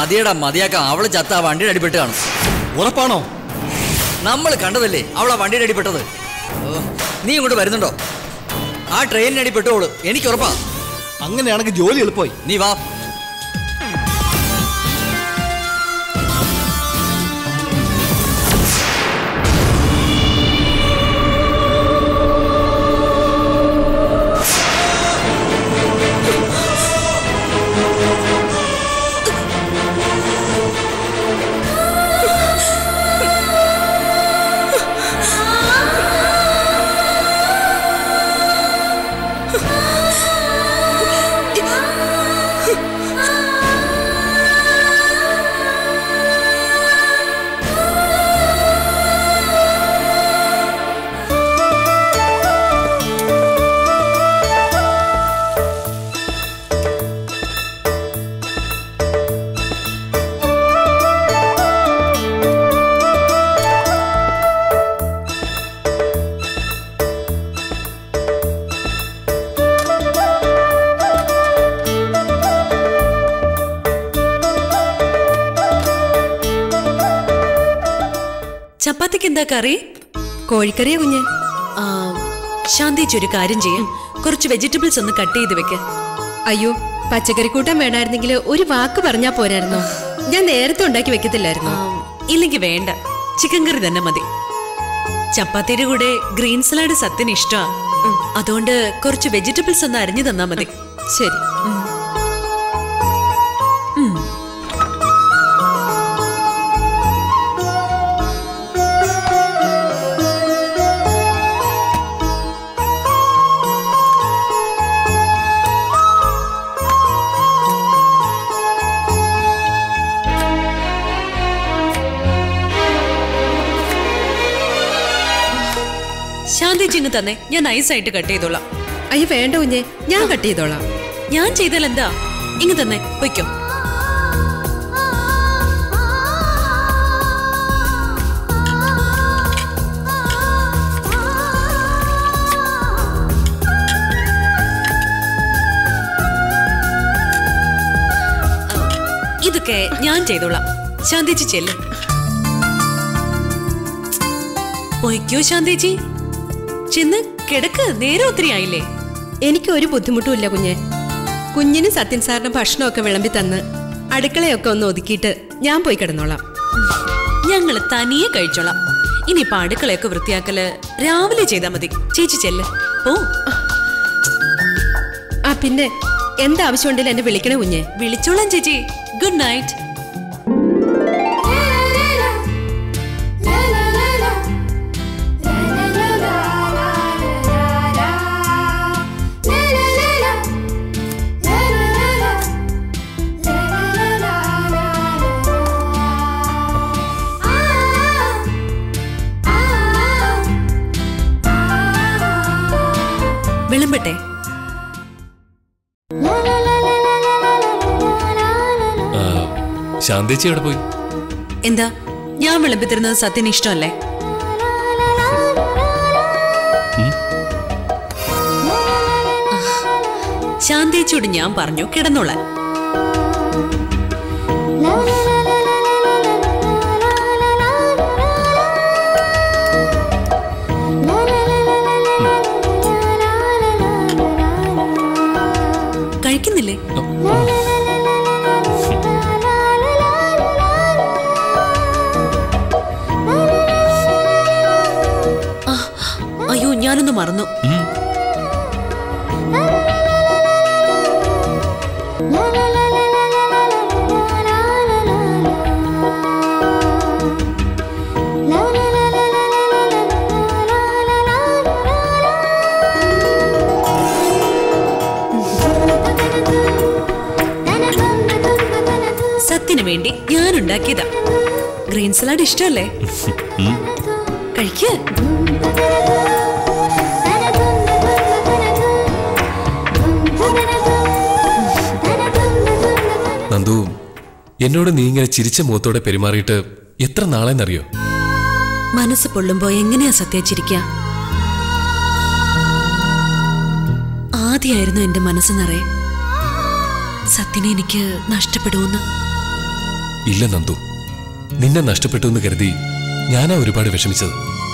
മതിയടാ മതിയാക്കാം അവള് ചത്ത ആ വണ്ടിയുടെ അടിപ്പെട്ട് കാണും ഉറപ്പാണോ നമ്മൾ കണ്ടതല്ലേ അവൾ ആ വണ്ടിയുടെ അടിപ്പെട്ടത് ഓ, നീ ഇങ്ങോട്ട് വരുന്നുണ്ടോ ആ ട്രെയിനിന് അടിപ്പെട്ടോളൂ എനിക്ക് ഉറപ്പാ അങ്ങനെയാണെങ്കിൽ ജോലി എളുപ്പമായി നീ വാ ചപ്പാത്തിക്ക് എന്താ കറി കോഴിക്കറിയാ കുഞ്ഞെ ആ, ശാന്തേച്ചി ഒരു കാര്യം ചെയ്യും കുറച്ച് വെജിറ്റബിൾസ് ഒന്ന് കട്ട് ചെയ്ത് വെക്ക് അയ്യോ പച്ചക്കറി കൂട്ടാൻ വേണമായിരുന്നെങ്കിൽ ഒരു വാക്ക് പറഞ്ഞാ പോരായിരുന്നോ ഞാൻ നേരത്തെ ഉണ്ടാക്കി വെക്കത്തില്ലായിരുന്നു ആ, ഇല്ലെങ്കി വേണ്ട ചിക്കൻ കറി തന്നെ മതി ചപ്പാത്തിയുടെ കൂടെ ഗ്രീൻ സലാഡ് സത്യന് ഇഷ്ടമാ അതുകൊണ്ട് കുറച്ച് വെജിറ്റബിൾസ് ഒന്ന് അരിഞ്ഞു തന്നാ മതി ശരി ശാന്തേച്ചി ഇങ്ങ് തന്നെ ഞാൻ നൈസായിട്ട് കട്ട് ചെയ്തോളാം അയ്യോ വേണ്ട കുഞ്ഞെ ഞാൻ കട്ട് ചെയ്തോളാം ഞാൻ ചെയ്താൽ എന്താ ഇങ്ങ് തന്നെ പൊയ്ക്കോ ഇതൊക്കെ ഞാൻ ചെയ്തോളാം ശാന്തേച്ചി ചെല്ല് പൊയ്ക്കോ ശാന്തേച്ചി ചെന്ന് കിടക്ക് നേരെ ഒത്തിരി ആയില്ലേ എനിക്ക് ഒരു ബുദ്ധിമുട്ടുമില്ല കുഞ്ഞെ കുഞ്ഞിന് സത്യൻ സാറിന് ഭക്ഷണമൊക്കെ വിളമ്പി തന്ന് അടുക്കളയൊക്കെ ഒന്ന് ഒതുക്കിയിട്ട് ഞാൻ പോയി കിടന്നോളാം ഞങ്ങള് തനിയെ കഴിച്ചോളാം ഇനിയിപ്പൊ അടുക്കളയൊക്കെ വൃത്തിയാക്കല് രാവിലെ ചെയ്താ മതി ചേച്ചി ചെല്ല് ഓ ആ പിന്നെ എന്താവശ്യമുണ്ടെങ്കിലും എന്നെ വിളിക്കണേ കുഞ്ഞെ വിളിച്ചോളാം ചേച്ചി ഗുഡ് നൈറ്റ് വിളമ്പട്ടെ ശാന്തേച്ചി എവിടെ പോയി എന്താ ഞാൻ വിളമ്പിത്തരുന്നത് സത്യന് ഇഷ്ടമല്ലേ ശാന്തേച്ചിയോട് ഞാൻ പറഞ്ഞു കിടന്നോളാൻ കഴിക്കുന്നില്ലേ ആ, അയ്യോ ഞാനൊന്ന് മറന്നു സത്യന് വേണ്ടി ഞാൻ ഉണ്ടാക്കിയതാ ഗ്രീൻ സലാഡ് ഇഷ്ടമല്ലേ കഴിക്ക് നന്ദു എന്നോട് നീ ഇങ്ങനെ ചിരിച്ച മുഖത്തോടെ പെരുമാറിയിട്ട് എത്ര നാളെന്നറിയോ മനസ്സ് പൊള്ളുമ്പോ എങ്ങനെയാ സത്യാച്ചിരിക്ക ആദ്യമായിരുന്നു എന്റെ മനസ്സ് നിറയെ സത്യനെ എനിക്ക് നഷ്ടപ്പെടുമെന്ന് ഇല്ല നന്ദു നിന്നെ നഷ്ടപ്പെട്ടു എന്ന് കരുതി ഞാനാ ഒരുപാട് വിഷമിച്ചത്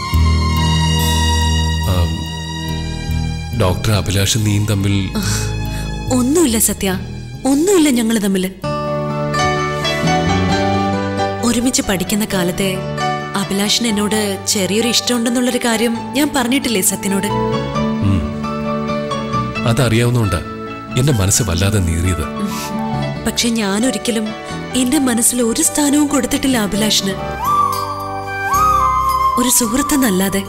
ആം, ഡോക്ടർ അഭിലാഷും നീയും തമ്മിൽ ഒന്നുമില്ല സത്യ ഒന്നുമില്ല ഞങ്ങൾ തമ്മില് ഒരുമിച്ച് പഠിക്കുന്ന കാലത്തെ അഭിലാഷിന് എന്നോട് ചെറിയൊരു ഇഷ്ടമുണ്ടെന്നുള്ളൊരു കാര്യം ഞാൻ പറഞ്ഞിട്ടില്ലേ സത്യനോട് അതറിയാവുന്നോണ്ടാ എന്റെ മനസ്സ് വല്ലാതെ നീറിയത് പക്ഷെ ഞാൻ ഒരിക്കലും എന്റെ മനസ്സിൽ ഒരു സ്ഥാനവും കൊടുത്തിട്ടില്ല അഭിലാഷിന് ഒരു സുഹൃത്തെന്നല്ലാതെ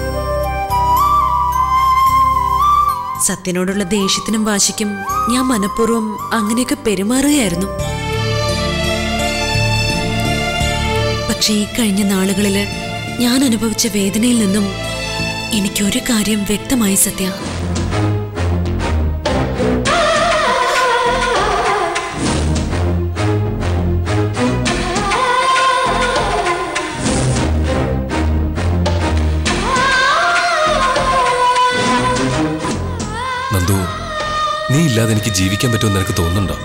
സത്യനോടുള്ള ദേഷ്യത്തിനും വാശിക്കും ഞാൻ മനഃപൂർവ്വം അങ്ങനെയൊക്കെ പെരുമാറുകയായിരുന്നു പക്ഷേ ഈ കഴിഞ്ഞ നാളുകളില് ഞാൻ അനുഭവിച്ച വേദനയിൽ നിന്നും എനിക്കൊരു കാര്യം വ്യക്തമായി സത്യ നന്ദു നീ ഇല്ലാതെ എനിക്ക് ജീവിക്കാൻ പറ്റുമെന്ന് നിനക്ക് തോന്നുന്നുണ്ടോ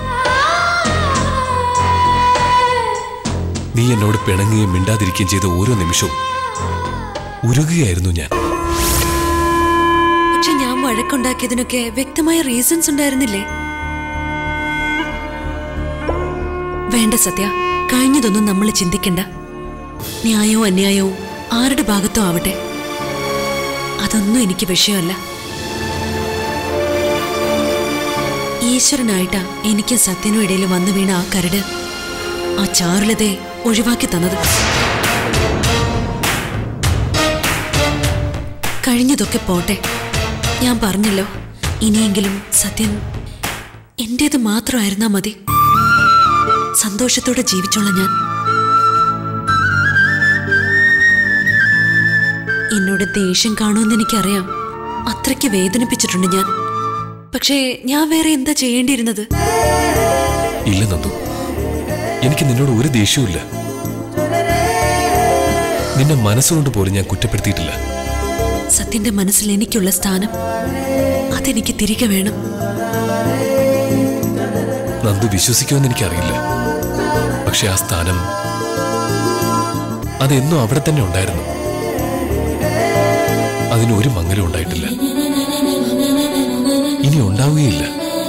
നീ എന്നോട് പിണങ്ങുകയും മിണ്ടാതിരിക്കുകയും ചെയ്ത ഓരോ നിമിഷവും ഉരുകുകയായിരുന്നു ഞാൻ പക്ഷെ ഞാൻ വഴക്കുണ്ടാക്കിയതിനൊക്കെ വ്യക്തമായ റീസൺസ് ഉണ്ടായിരുന്നില്ലേ വേണ്ട സത്യ കഴിഞ്ഞതൊന്നും നമ്മൾ ചിന്തിക്കണ്ട ന്യായവും അന്യായവും ആരുടെ ഭാഗത്തോ ആവട്ടെ അതൊന്നും എനിക്ക് വിഷയമല്ല ഈശ്വരനായിട്ടാ എനിക്ക് സത്യനും ഇടയിൽ വന്നു വീണ ആ കരട് ആ ചാരുലതയെ ഒഴിവാക്കി തന്നത് കഴിഞ്ഞതൊക്കെ പോട്ടെ ഞാൻ പറഞ്ഞല്ലോ ഇനിയെങ്കിലും സത്യൻ എന്റേത് മാത്രമായിരുന്നാ മതി സന്തോഷത്തോടെ ജീവിച്ചോളാം ഞാൻ എന്നോട് ദേഷ്യം കാണുമെന്ന് എനിക്കറിയാം അത്രയ്ക്ക് വേദനിപ്പിച്ചിട്ടുണ്ട് ഞാൻ പക്ഷേ ഞാൻ വേറെ എന്താ ചെയ്യേണ്ടിയിരുന്നത് ഇല്ല നന്ദു എനിക്ക് നിന്നോട് ഒരു ദേഷ്യവുമില്ല നിന്നെ മനസ്സുകൊണ്ട് പോലും ഞാൻ കുറ്റപ്പെടുത്തിയിട്ടില്ല സത്യന്റെ മനസ്സിൽ എനിക്കുള്ള സ്ഥാനം അതെനിക്ക് തിരികെ വേണം നന്ദു വിശ്വസിക്കുമെന്ന് എനിക്കറിയില്ല പക്ഷെ ആ സ്ഥാനം അതെന്നും അവിടെ തന്നെ ഉണ്ടായിരുന്നു അതിന് ഒരു മങ്ങലും ഉണ്ടായിട്ടില്ല ഇനി ഉണ്ടാവുകയില്ല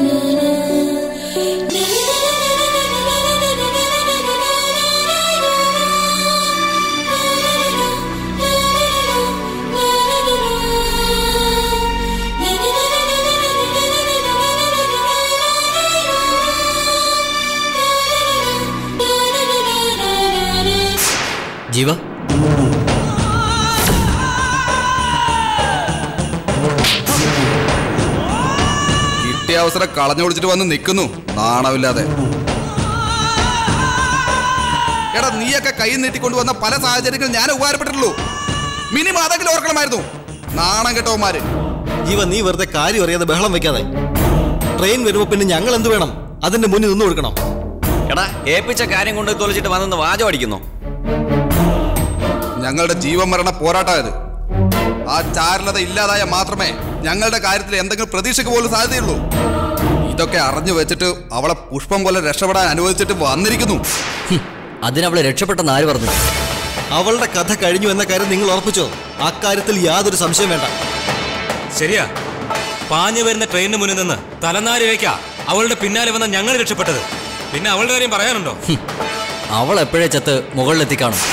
ജീവ കിട്ടിയ അവസരം കളഞ്ഞു കുടിച്ചിട്ട് വന്ന് നിൽക്കുന്നു നാണമില്ലാതെ എടാ നീയൊക്കെ കൈ നീട്ടിക്കൊണ്ട് വന്ന പല സാഹചര്യങ്ങൾ ഞാൻ ഉപകാരപ്പെട്ടിട്ടുള്ളൂ മിനിമം അതെങ്കിലും ഓർക്കണമായിരുന്നു നാണം കെട്ടവന്മാര് ജീവ നീ വെറുതെ കാര്യം അറിയാതെ ബഹളം വെക്കാതെ ട്രെയിൻ വരുമ്പോ പിന്നെ ഞങ്ങൾ എന്ത് വേണം അതിന്റെ മുന്നിൽ നിന്ന് കൊടുക്കണം എടാ ഏൽപ്പിച്ച കാര്യം കൊണ്ട് തൊളിച്ചിട്ട് വന്നെന്ന് വാചം അടിക്കുന്നു ഞങ്ങളുടെ ജീവൻ മരണ പോരാട്ടമായത് ആ ചാരുലത ഇല്ലാതായ മാത്രമേ ഞങ്ങളുടെ കാര്യത്തിൽ എന്തെങ്കിലും പ്രതീക്ഷയ്ക്ക് പോലും സാധ്യതയുള്ളൂ ഇതൊക്കെ അറിഞ്ഞു വെച്ചിട്ട് അവളെ പുഷ്പം പോലെ രക്ഷപ്പെടാൻ അനുവദിച്ചിട്ട് വന്നിരിക്കുന്നു അതിനവളെ രക്ഷപ്പെട്ടെന്ന് ആര് പറഞ്ഞു അവളുടെ കഥ കഴിഞ്ഞു എന്ന കാര്യം നിങ്ങൾ ഉറപ്പിച്ചോ അക്കാര്യത്തിൽ യാതൊരു സംശയം വേണ്ട ശരിയാ പാഞ്ഞു വരുന്ന ട്രെയിനിന് മുന്നിൽ നിന്ന് തലനാരി വയ്ക്കാ അവളുടെ പിന്നാലെ വന്ന ഞങ്ങൾ രക്ഷപ്പെട്ടത് പിന്നെ അവളുടെ കാര്യം പറയാനുണ്ടോ അവൾ എപ്പോഴേ ചത്ത് മുകളിലെത്തിക്കാണും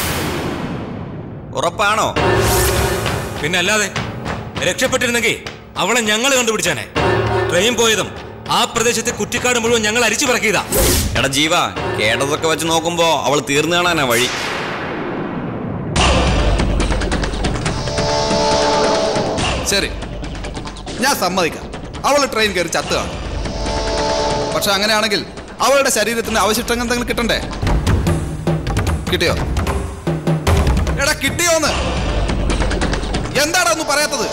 ഉറപ്പാണോ പിന്നെ അല്ലാതെ രക്ഷപ്പെട്ടിരുന്നെങ്കിൽ അവളെ ഞങ്ങൾ കണ്ടുപിടിച്ചാനെ ട്രെയിൻ പോയതും ആ പ്രദേശത്തെ കുറ്റിക്കാട് മുഴുവൻ ഞങ്ങൾ അരിച്ചു പറക്കിയതാ എടാ ജീവ കേട്ടതൊക്കെ വെച്ച് നോക്കുമ്പോ അവൾ തീർന്നു കാണാനാ വഴി ശരി ഞാൻ സമ്മതിക്കാം അവൾ ട്രെയിൻ കയറി ചത്ത് കാണും പക്ഷെ അങ്ങനെയാണെങ്കിൽ അവളുടെ ശരീരത്തിന് അവശിഷ്ടങ്ങൾ എന്തെങ്കിലും കിട്ടണ്ടേ കിട്ടിയോ എടാ കിട്ടിയോന്ന് എന്താടാ ഒന്നും പറയാത്തത്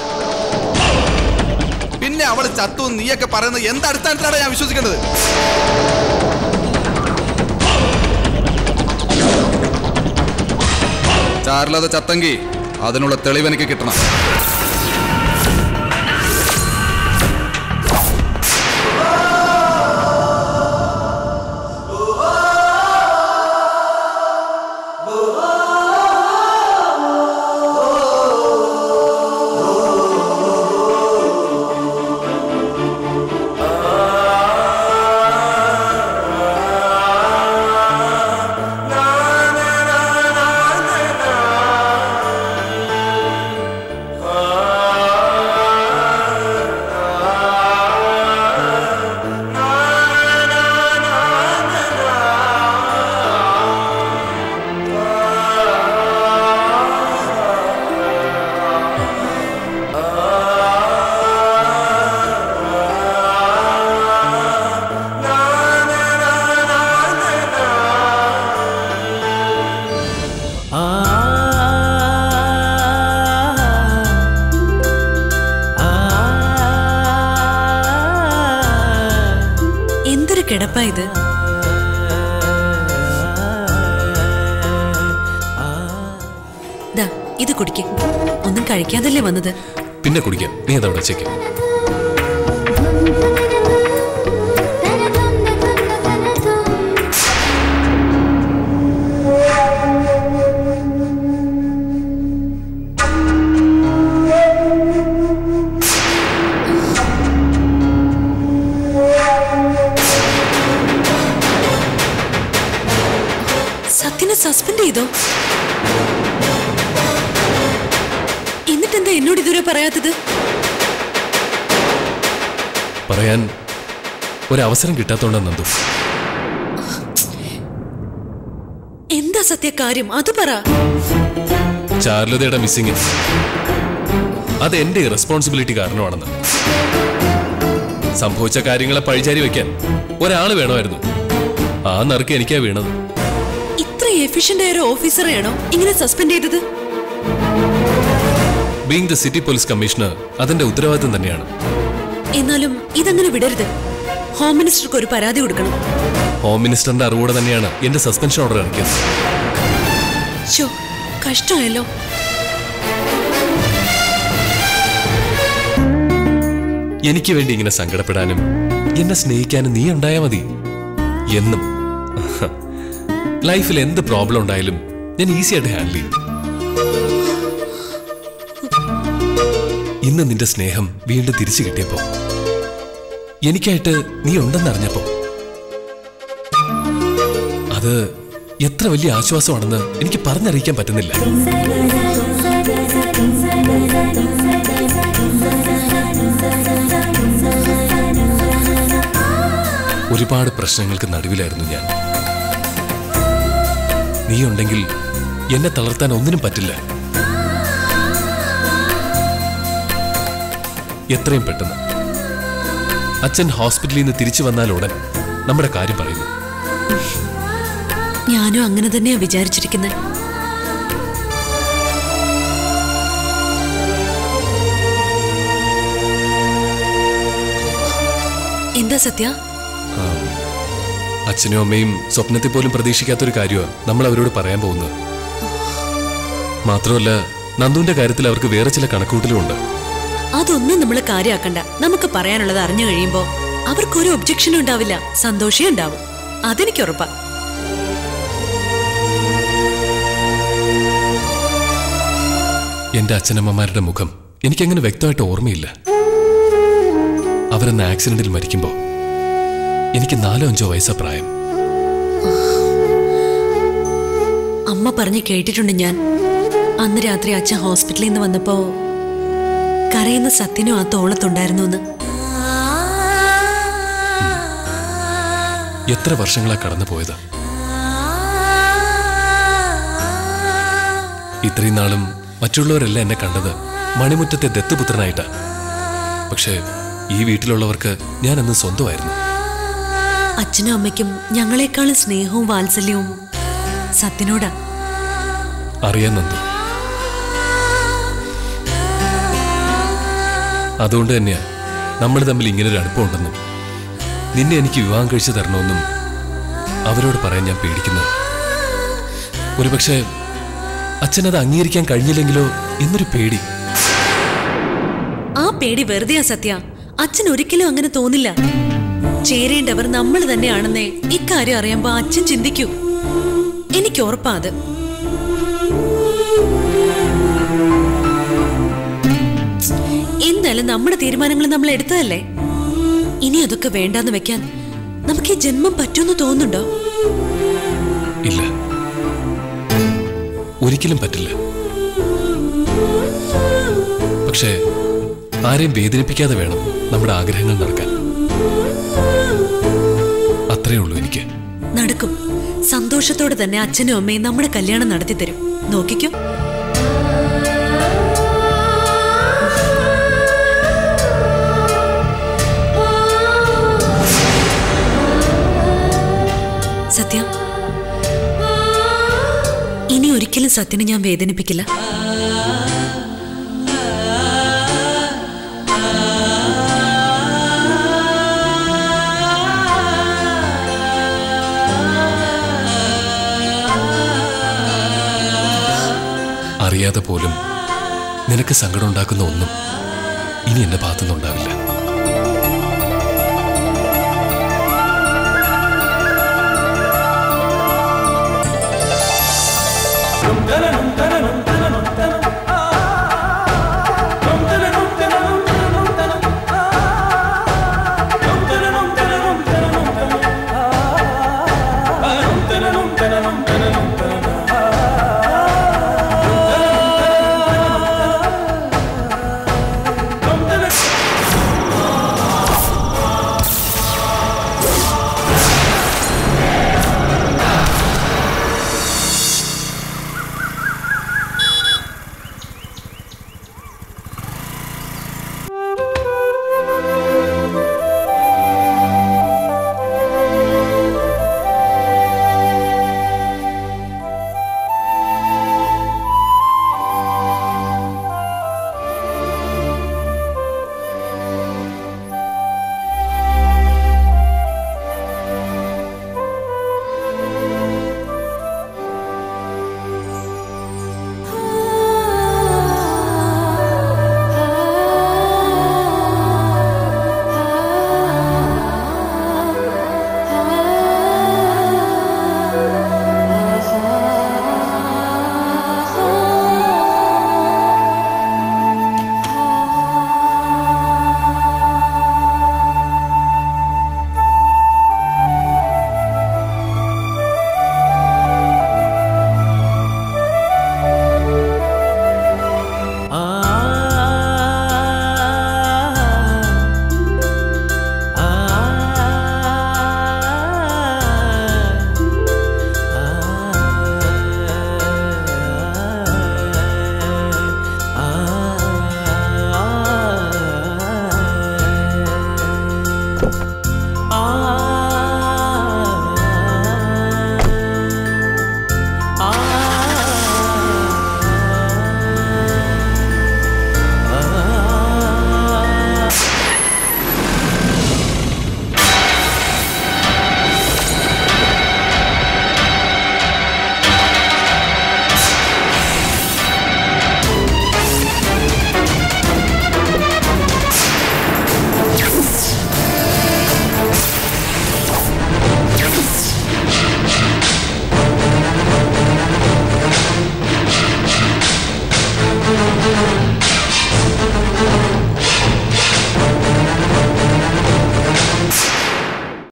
പിന്നെ അവൾ ചത്തു എന്ന് നീയൊക്കെ പറയുന്നത് എന്ത് അടിസ്ഥാനത്തിലാണ് ഞാൻ വിശ്വസിക്കേണ്ടത് ചാരുലത ചത്തെങ്കിൽ അതിനുള്ള തെളിവ് എനിക്ക് കിട്ടണം കിടപ്പാ ഇത് ദാ ഇത് കുടിക്ക് ഒന്നും കഴിക്കാതല്ലേ വന്നത് പിന്നെ കുടിക്കാം നീ അതവിടെ വെച്ചേക്ക് സത്യനെ സസ്പെൻഡ് ചെയ്തോ എന്നിട്ടെന്താ എന്നോട് ഇതുവരെ പറയാത്തത് പറയാൻ ഒരവസരം കിട്ടാത്തോണ്ടാ നന്ദു എന്താ സത്യ കാര്യം അത് പറ ചാരുലതയുടെ മിസ്സിങ് അത് എന്റെ റെസ്പോൺസിബിലിറ്റി കാരണമാണെന്ന് സംഭവിച്ച കാര്യങ്ങളെ പഴിചാരി വെക്കാൻ ഒരാള് വേണമായിരുന്നു ആ നറുക്ക് എനിക്കാ വീണത് ഇത്ര എഫിഷ്യന്റ് ആയ ഒരു ഓഫീസറെയാണോ ഇങ്ങനെ സസ്പെൻഡ് ചെയ്തത് being the city police commissioner അതിന്റെ ഉത്തരവാദിത്തം തന്നെയാണ് എന്നാലും ഇതങ്ങനെ വിടരുത് ഹോം മിനിസ്റ്റർക്ക് ഒരു പരാതി കൊടുക്കണം ഹോം മിനിസ്റ്ററിന്റെ അറിവോടെ തന്നെയാണ് എന്റെ സസ്പെൻഷൻ ഓർഡർ ഇറക്കിയത് ഷോ കഷ്ടമായല്ലോ എനിക്ക് വേണ്ടി ഇങ്ങനെ സങ്കടപ്പെടാനും എന്നെ സ്നേഹിക്കാനും നീ ഉണ്ടായാ മതി എന്നും ലൈഫിൽ എന്ത് പ്രോബ്ലം ഉണ്ടായാലും ഞാൻ ഈസി ആയിട്ട് ഹാൻഡിൽ ചെയ്യും ഇന്ന് നിന്റെ സ്നേഹം വീണ്ടും തിരിച്ചു കിട്ടിയപ്പോ എനിക്കായിട്ട് നീ ഉണ്ടെന്നറിഞ്ഞപ്പോ അത് എത്ര വലിയ ആശ്വാസമാണെന്ന് എനിക്ക് പറഞ്ഞറിയിക്കാൻ പറ്റുന്നില്ല ഒരുപാട് പ്രശ്നങ്ങൾക്ക് നടുവിലായിരുന്നു ഞാൻ നീ ഉണ്ടെങ്കിൽ എന്നെ തളർത്താൻ ഒന്നിനും പറ്റില്ല എത്രയും പെട്ടെന്ന് അച്ഛൻ ഹോസ്പിറ്റലിൽ നിന്ന് തിരിച്ചു വന്നാൽ ഉടൻ നമ്മുടെ കാര്യം പറയുന്നു ഞാനും അങ്ങനെ തന്നെയാ വിചാരിച്ചിരിക്കുന്നത് എന്താ സത്യ അച്ഛനും അമ്മയും സ്വപ്നത്തിൽ പോലും പ്രതീക്ഷിക്കാത്തൊരു കാര്യമാണ് നമ്മൾ അവരോട് പറയാൻ പോകുന്നത് മാത്രമല്ല നന്ദുവിന്റെ കാര്യത്തിൽ അവർക്ക് വേറെ ചില കണക്കൂട്ടലും ഉണ്ട് അതൊന്നും നമ്മൾ കാര്യാക്കണ്ട നമുക്ക് പറയാനുള്ളത് അറിഞ്ഞു കഴിയുമ്പോ അവർക്കൊരു ഒബ്ജക്ഷനും ഉണ്ടാവില്ല സന്തോഷേ ഉണ്ടാവും അതെനിക്ക് ഉറപ്പാ എന്റെ അച്ഛനമ്മമാരുടെ മുഖം എനിക്കങ്ങനെ വ്യക്തമായിട്ട് ഓർമ്മയില്ല അവരെന്ന ആക്സിഡന്റിൽ മരിക്കുമ്പോ എനിക്ക് നാലോ അഞ്ചോ വയസ്സാ പ്രായം അമ്മ പറഞ്ഞ് കേട്ടിട്ടുണ്ട് ഞാൻ അന്ന് രാത്രി അച്ഛൻ ഹോസ്പിറ്റലിൽ നിന്ന് വന്നപ്പോ കരയുന്ന സത്യനും ആ തോളത്തുണ്ടായിരുന്നു എന്ന് എത്ര വർഷങ്ങളാ കടന്നു പോയത് ഇത്രയും നാളും മറ്റുള്ളവരെല്ലാം എന്നെ കണ്ടത് മണിമുറ്റത്തെ ദത്തുപുത്രനായിട്ടാ പക്ഷേ ഈ വീട്ടിലുള്ളവർക്ക് ഞാൻ അന്ന് സ്വന്തമായിരുന്നു അച്ഛനും അമ്മയ്ക്കും ഞങ്ങളെക്കാളും സ്നേഹവും വാത്സല്യവും സത്യനോടാ അറിയാൻ നന്ദു അതുകൊണ്ട് തന്നെയാ നമ്മൾ തമ്മിൽ ഇങ്ങനൊരു അടുപ്പമുണ്ടെന്നും നിന്നെ എനിക്ക് വിവാഹം കഴിച്ചു തരണമെന്നും അവരോട് പറയാൻ ഞാൻ പേടിക്കുന്നത് ഒരുപക്ഷെ അച്ഛനത് അംഗീകരിക്കാൻ കഴിഞ്ഞില്ലെങ്കിലോ എന്നൊരു പേടി ആ പേടി വെറുതെയാ സത്യ അച്ഛൻ ഒരിക്കലും അങ്ങനെ തോന്നില്ല ചേരേണ്ടവർ നമ്മൾ തന്നെയാണെന്നേ ഇക്കാര്യം അറിയുമ്പോ അച്ഛൻ ചിന്തിക്കൂ എനിക്ക് ഉറപ്പാ അത് എന്തായാലും നമ്മുടെ തീരുമാനങ്ങൾ നമ്മൾ എടുത്തതല്ലേ ഇനി അതൊക്കെ വേണ്ടാന്ന് വെക്കാൻ നമുക്ക് ഈ ജന്മം പറ്റുമെന്ന് തോന്നുന്നുണ്ടോ ഇല്ല ഒരിക്കലും പറ്റില്ല പക്ഷേ ആരെയും വേദനിപ്പിക്കാതെ വേണം നമ്മുടെ ആഗ്രഹങ്ങൾ നടക്കാൻ അത്രേ ഉള്ളൂ എനിക്ക് നടക്കും സന്തോഷത്തോടെ തന്നെ അച്ഛനും അമ്മയും നമ്മുടെ കല്യാണം നടത്തി തരും നോക്കിക്കോ സത്യ ഇനി ഒരിക്കലും സത്യനെ ഞാൻ വേദനിപ്പിക്കില്ല അറിയാതെ പോലും നിനക്ക് സങ്കടം ഉണ്ടാക്കുന്ന ഒന്നും ഇനി എന്റെ ഭാഗത്തുനിന്നുണ്ടാവില്ല